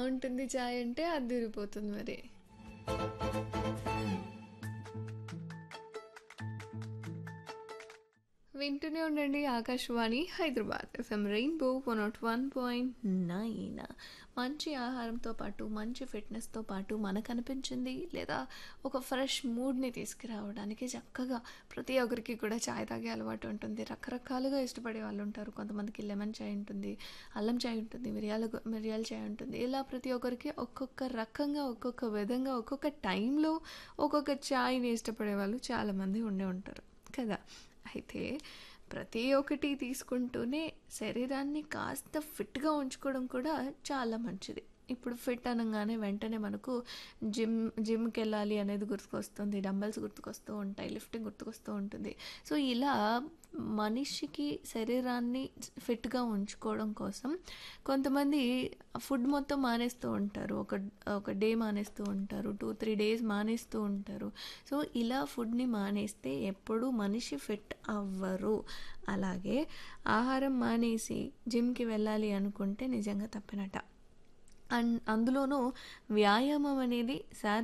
బావుంటుంది చాయ్ అంటే అద్దిరిపోతుంది మరి. వింటూనే ఉండండి ఆకాశవాణి హైదరాబాద్ ఎఫ్ఎం రెయిన్బో 101.9 మంచి ఆహారంతో పాటు మంచి ఫిట్‌నెస్‌తో పాటు మనకనిపించింది లేదా ఒక ఫ్రెష్ మూడ్‌ని తీసుకురావడానికి చక్కగా ప్రతి ఒక్కరికి కూడా చాయ్ తాగే అలవాటు ఉంటుంది. రకరకాలుగా ఇష్టపడే వాళ్ళుంటారు. కొంతమందికి లెమన్ చాయ్ ఉంటుంది, అల్లం చాయ్ ఉంటుంది, మిరియాల గొ మిరియాల చాయ్ ఉంటుంది. ఇలా ప్రతి ఒక్కరికి ఒక్కొక్క రకంగా, ఒక్కొక్క విధంగా, ఒక్కొక్క టైంలో ఒక్కొక్క చాయ్‌ని ఇష్టపడే వాళ్ళు చాలామంది ఉండే ఉంటారు కదా! అయితే ప్రతి ఒక్కటి తీసుకుంటూనే శరీరాన్ని కాస్త ఫిట్‌గా ఉంచుకోవడం కూడా చాలా మంచిది. ఇప్పుడు ఫిట్ అనంగానే వెంటనే మనకు జిమ్ జిమ్‌కెళ్ళాలి అనేది గుర్తుకొస్తుంది. డంబెల్స్ గుర్తుకొస్తూ ఉంటాయి. లిఫ్టింగ్ గుర్తుకొస్తూ ఉంటుంది. సో, ఇలా మనిషికి శరీరాన్ని ఫిట్‌గా ఉంచుకోవడం కోసం కొంతమంది ఫుడ్ మొత్తం మానేస్తూ ఉంటారు. ఒక ఒక డే మానేస్తూ ఉంటారు. 2, 3 డేస్ మానేస్తూ ఉంటారు. సో, ఇలా ఫుడ్‌ని మానేస్తే ఎప్పుడూ మనిషి ఫిట్ అవ్వరు. అలాగే ఆహారం మానేసి జిమ్‌కి వెళ్ళాలి అనుకుంటే నిజంగా తప్పేనట. అండ్ అందులోనూ వ్యాయామం అనేది శారీ